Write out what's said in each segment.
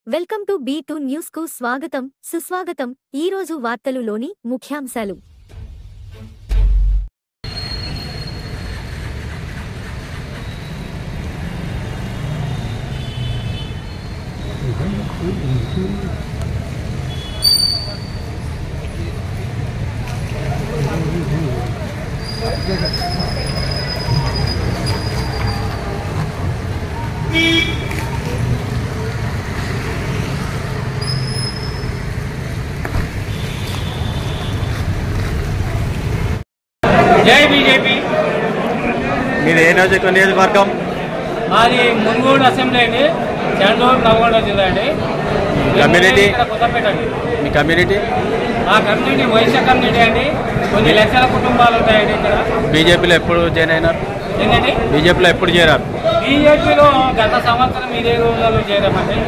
Welcome to B two news కు స్వాగతం సుస్వాగతం ఈ రోజు వార్తలులోని ముఖ్యాంశాలు జై బీజేపీ మీది ఏ నియోజక నియోజకవర్గం మాది మున్గోడు అసెంబ్లీ అండి చెండూరు నల్గొండ జిల్లా అండి కమ్యూనిటీ? ఇక్కడ కొత్తపేట అండి మీ కమ్యూనిటీ మా కమ్యూనిటీ వైశ్య కమ్యూనిటీ అండి కొన్ని లక్షల కుటుంబాలు ఉంటాయండి ఇక్కడ బీజేపీలో ఎప్పుడు జాయిన్ అయినారు ఏంటండి బీజేపీలో ఎప్పుడు చేరారు బీజేపీలో గత సంవత్సరం ఇదే రోజులలో చేరామండి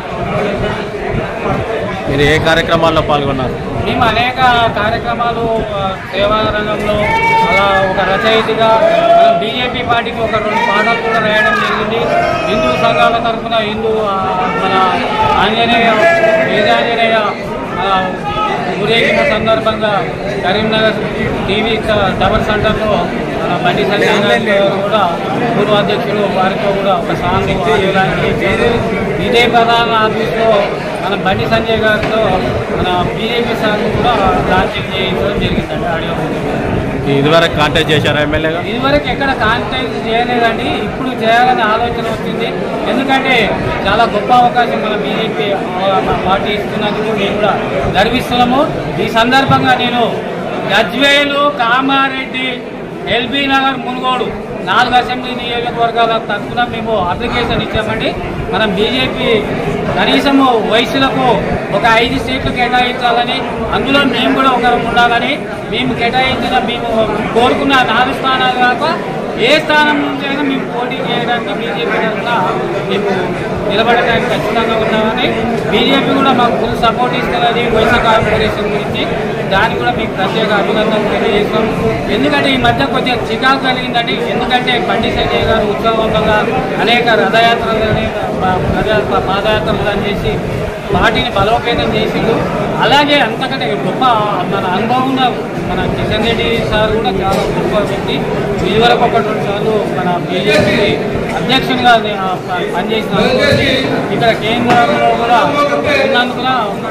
మీరు ఏ కార్యక్రమాల్లో పాల్గొన్నారు మేము అనేక కార్యక్రమాలు ఆ, సేవా రంగంలో అలా ఒక రచయితగా మనం బీజేపీ పార్టీకి ఒక రెండు పాటలు కూడా రాయడం జరిగింది హిందూ సంఘాల తరఫున హిందూ ఆ, మన ఆంజనేయ వేదాంజనేయ మన ఊరేగిన సందర్భంగా కరీంనగర్ టీవీ చ- టవర్ సెంటర్లో మన బండి సంజయ్ గారు కూడా పూర్వ అధ్యక్షులు వారితో కూడా ఒక సాంగ్ ఆడడానికి ఇదే ప్రధాన ఆఫీస్లో మన బండి సంజయ్ గారితో మన బీజేపీ సాంగ్ కూడా లాంచింగ్ చేయించడం జరిగిందండి ఆడియో ఇదివరకు కాంటాక్ట్ చేశారా ఎమ్మెల్యేగా ఇదివరకు ఎక్కడ కాంటాక్ట్ చేయలేదండి ఇప్పుడు చేయాలనే ఆలోచన వచ్చింది ఎందుకంటే చాలా గొప్ప అవకాశం మన బీజేపీ పార్టీ ఇస్తున్నందుకు మేము కూడా గర్విస్తున్నాము ఈ సందర్భంగా నేను గజ్వేలు కామారెడ్డి ఎల్బీ నగర్ మునుగోడు నాలుగు అసెంబ్లీ నియోజకవర్గాల తరఫున మేము అప్లికేషన్ ఇచ్చామండి మనం బీజేపీ కనీసము వయసులకు ఒక ఐదు సీట్లు కేటాయించాలని అందులో మేము కూడా ఒకరు ఉండాలని మేము కేటాయించిన మేము కోరుకున్న నాలుగు స్థానాలు కాక ఏ స్థానం నుంచి అయినా మేము పోటీ చేయడానికి బీజేపీ తరఫున మేము నిలబడడానికి ఖచ్చితంగా ఉన్నామని బీజేపీ కూడా మాకు ఫుల్ సపోర్ట్ ఇస్తున్నది వైసా కార్పొరేషన్ గురించి దానికి కూడా మీకు ప్రత్యేక అభినందనలు తెలియజేస్తాం ఎందుకంటే ఈ మధ్య కొద్దిగా చికాకు కలిగిందండి ఎందుకంటే బండి సంజయ్ గారు ఉత్సవంగా అనేక రథయాత్రలు అనేక ప- ప్రజా- ప- పాదయాత్రలు అని చేసి పార్టీని బలోపేతం చేసిండు అలాగే అంతకంటే గొప్ప మన అనుభవం ఉన్న మన కిషన్ రెడ్డి సార్ కూడా చాలా గొప్ప వ్యక్తి ఇదివరకు ఒక రెండు సార్లు మన బీజేపీ అధ్యక్షునిగా నే- ఆ ప- పనిచేసిన అనుభవం. ఇక్కడ కేంద్రంలో కూడా ఉన్నందుకున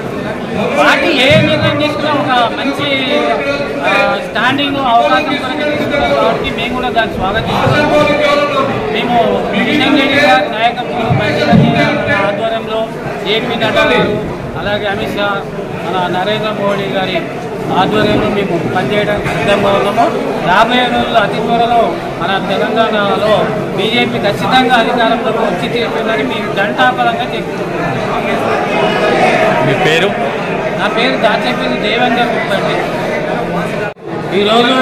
పార్టీ ఏ నిర్ణయం తీసుకున్నా ఒక మంచి ఆ, స్టాండింగ్ అవకాశం కొరకు తీసుకున్నాం కాబట్టి మేము కూడా దాన్ని స్వాగతిస్తున్నాము మేము కిషన్ రెడ్డి గారి నాయకత్వంలో బండి సంజయ్ గారి ఆధ్వర్యంలో జేపీ నడ్డా గారు అలాగే అమిత్ షా మన నరేంద్ర మోడీ గారి ఆధ్వర్యంలో మేము పనిచేయడానికి సిద్ధంగా ఉన్నాము రాబోయే రోజుల్లో అతి త్వరలో మన తెలంగాణలో బీజేపీ ఖచ్చితంగా అధికారంలోకి వచ్చి తీరుతుందని మేము ఘంటాపరంగా చెప్తున్నాం మీ పేరు నా పేరు దాచేపల్లి దేవేందర్ గుప్తా అండి ఈరోజు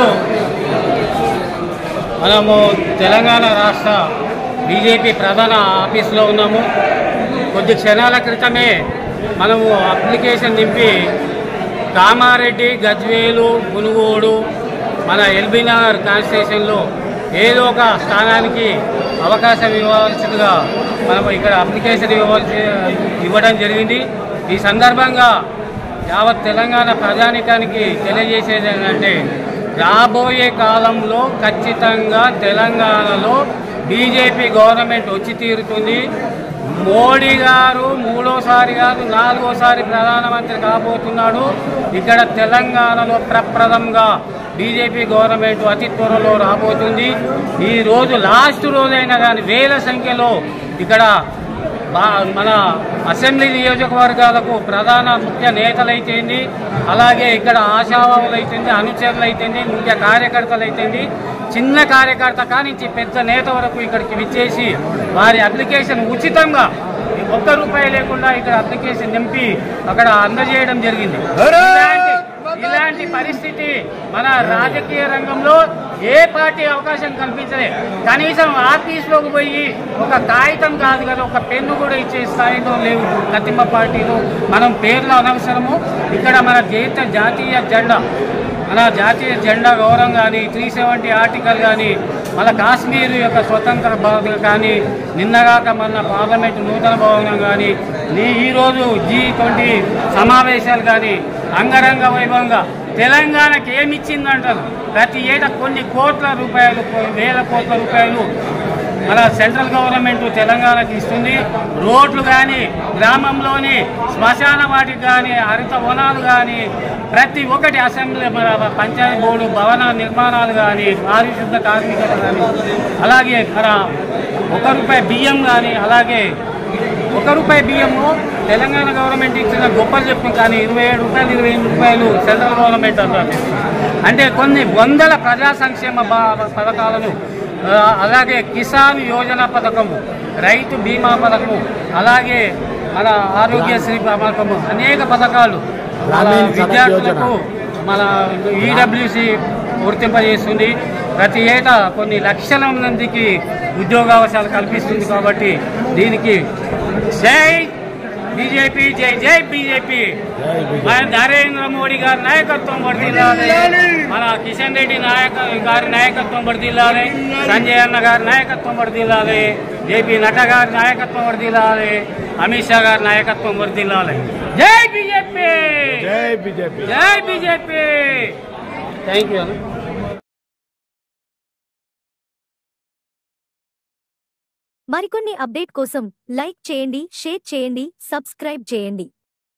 మనము తెలంగాణ రాష్ట్ర బీజేపీ ప్రధాన ఆఫీస్లో ఉన్నాము కొద్ది క్షణాల క్రితమే మనము అప్లికేషన్ నింపి కామారెడ్డి గజ్వేలు మునుగోడు మన ఎల్బీనగర్ కాన్స్టిట్యూషన్లో ఏదో ఒక స్థానానికి అవకాశం ఇవ్వాల్సిందిగా మనము ఇక్కడ అప్లికేషన్ ఇవ్వవలసి ఇవ్వడం జరిగింది ఈ సందర్భంగా యావత్ తెలంగాణ ప్రజానికానికి తెలియజేసేది ఏంటంటే రాబోయే కాలంలో ఖచ్చితంగా తెలంగాణలో బీజేపీ గవర్నమెంట్ వచ్చి తీరుతుంది మోడీ గారు మూడోసారి కాదు నాలుగోసారి ప్రధానమంత్రి కాబోతున్నాడు ఇక్కడ తెలంగాణలో ప్రప్రదంగా బీజేపీ గవర్నమెంట్ అతి త్వరలో రాబోతుంది ఈ రోజు లాస్ట్ రోజైనా కానీ వేల సంఖ్యలో ఇక్కడ బా- మన అసెంబ్లీ నియోజకవర్గాలకు ప్రధాన ముఖ్య నేతలైతేంది అలాగే ఇక్కడ ఆశావాహులు అయితేంది అనుచరులు అయితేంది ముఖ్య కార్యకర్తలు అయితేంది చిన్న కార్యకర్త కానించి పెద్ద నేత వరకు ఇక్కడికి విచ్చేసి వారి అప్లికేషన్ ఉచితంగా ఒక్క రూపాయి లేకుండా ఇక్కడ అప్లికేషన్ నింపి అక్కడ అందజేయడం జరిగింది ఇలాంటి ఇలాంటి పరిస్థితి మన రాజకీయ రంగంలో ఏ పార్టీ అవకాశం కల్పించలే కనీసం ఆఫీస్లోకి పోయి ఒక కాగితం కాదు కదా ఒక పెన్ను కూడా ఇచ్చే స్థాయిలో లేవు కతిమ్మ పార్టీలు మనం పేర్లు అనవసరము ఇక్కడ మన జాతీయ జాతీయ జెండా మన జాతీయ జెండా గౌరవం కానీ త్రీ సెవెంటీ ఆర్టికల్ కానీ మన కాశ్మీర్ యొక్క స్వతంత్ర భారత కానీ నిన్నగాక మన పార్లమెంటు నూతన భవనం కానీ నీ ఈరోజు జీ ట్వంటీ సమావేశాలు కానీ అంగరంగ వైభవంగా తెలంగాణకి ఏమి ఇచ్చిందంటారు ప్రతి ఏటా కొన్ని కోట్ల రూపాయలు కొ- వేల కోట్ల రూపాయలు మన సెంట్రల్ గవర్నమెంట్ తెలంగాణకి ఇస్తుంది రోడ్లు కానీ గ్రామంలోని శ్మశాన వాటికి కానీ హరిత వనాలు కానీ ప్రతి ఒక్కటి అసెంబ్లీ మన పంచాయతీ బోర్డు భవన నిర్మాణాలు కానీ పారిశుద్ధ కార్మికులు కానీ అలాగే మన ఒక రూపాయి బియ్యం కానీ అలాగే ఒక రూపాయి బియ్యము తెలంగాణ గవర్నమెంట్ ఇచ్చిన గొప్పలు చెప్పు కానీ ఇరవై ఏడు రూపాయలు ఇరవై ఎనిమిది రూపాయలు సెంట్రల్ గవర్నమెంట్ అంటారు అంటే కొన్ని వందల ప్రజా సంక్షేమ బా- పథకాలను ఆ, అలాగే కిసాన్ యోజన పథకము రైతు బీమా పథకము అలాగే మన ఆరోగ్యశ్రీ పథకము అనేక పథకాలు మన విద్యార్థులకు మన ఈడబ్ల్యూసి వర్తింపజేస్తుంది ప్రతి ఏటా కొన్ని లక్షల మందికి ఉద్యోగావకాశాలు కల్పిస్తుంది కాబట్టి దీనికి జై బీజేపీ జై జై బీజేపీ మన నరేంద్ర మోడీ గారి నాయకత్వం వర్దిల్లాలి మన కిషన్ రెడ్డి నాయక గారి నాయకత్వం వర్దిల్లాలి సంజయ్ అన్న గారి నాయకత్వం వర్దిల్లాలి జేపీ నడ్డా గారి నాయకత్వం వర్దిల్లాలి అమిత్ షా గారి నాయకత్వం వర్దిల్లాలి జై బీజేపీ జై బీజేపీ జై బీజేపీ థ్యాంక్ యూ మరికొన్ని అప్డేట్ కోసం లైక్ చేయండి షేర్ చేయండి సబ్స్క్రైబ్ చేయండి